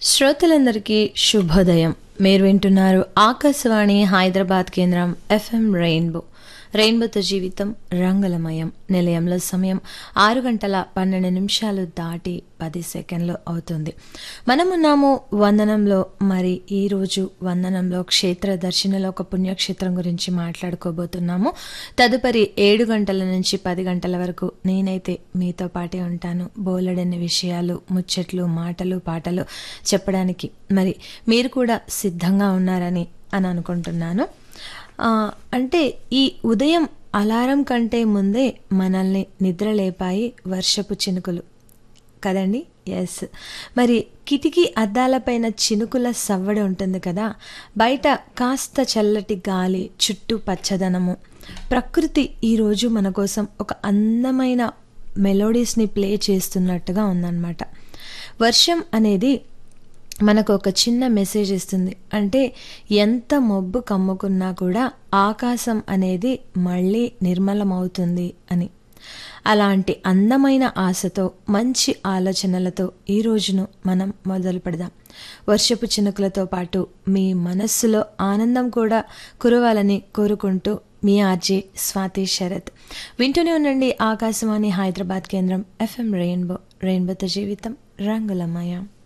శ్రోతలందరికీ శుభోదయం మీరు వింటున్నారు ఆకాశవాణి హైదరాబాద్ కేంద్రం ఎఫ్ఎం రెయిన్బో రెయిన్బోతో జీవితం రంగులమయం నిలయంలో సమయం ఆరు గంటల పన్నెండు నిమిషాలు దాటి పది సెకండ్లు అవుతుంది మనమున్నాము వందనంలో మరి ఈరోజు వందనంలో క్షేత్ర దర్శనలో ఒక పుణ్యక్షేత్రం గురించి మాట్లాడుకోబోతున్నాము తదుపరి ఏడు గంటల నుంచి పది గంటల వరకు నేనైతే మీతో పాటే ఉంటాను బోలెడన్ని విషయాలు ముచ్చట్లు మాటలు పాటలు చెప్పడానికి మరి మీరు కూడా సిద్ధంగా ఉన్నారని అని అనుకుంటున్నాను ఆ, అంటే ఈ ఉదయం అలారం కంటే ముందే మనల్ని నిద్రలేపాయి వర్షపు చినుకులు కదండి ఎస్ మరి కిటికీ అద్దాలపైన చినుకుల సవ్వడి ఉంటుంది కదా బయట కాస్త చల్లటి గాలి చుట్టూ పచ్చదనము ప్రకృతి ఈరోజు మన కోసం ఒక అందమైన మెలోడీస్ని ప్లే చేస్తున్నట్టుగా ఉందన్నమాట వర్షం అనేది మనకు ఒక చిన్న మెసేజ్ ఇస్తుంది అంటే ఎంత మబ్బు కమ్ముకున్నా కూడా ఆకాశం అనేది మళ్ళీ నిర్మలమవుతుంది అని అలాంటి అందమైన ఆశతో మంచి ఆలోచనలతో ఈ రోజును మనం మొదలు పెడదాం వర్షపు చినుకులతో పాటు మీ మనస్సులో ఆనందం కూడా కురవాలని కోరుకుంటూ మీ ఆర్జే స్వాతి శరత్ వింటూనే ఉండండి ఆకాశవాణి హైదరాబాద్ కేంద్రం ఎఫ్ఎం రెయిన్బో రెయిన్బోతో జీవితం రంగులమయం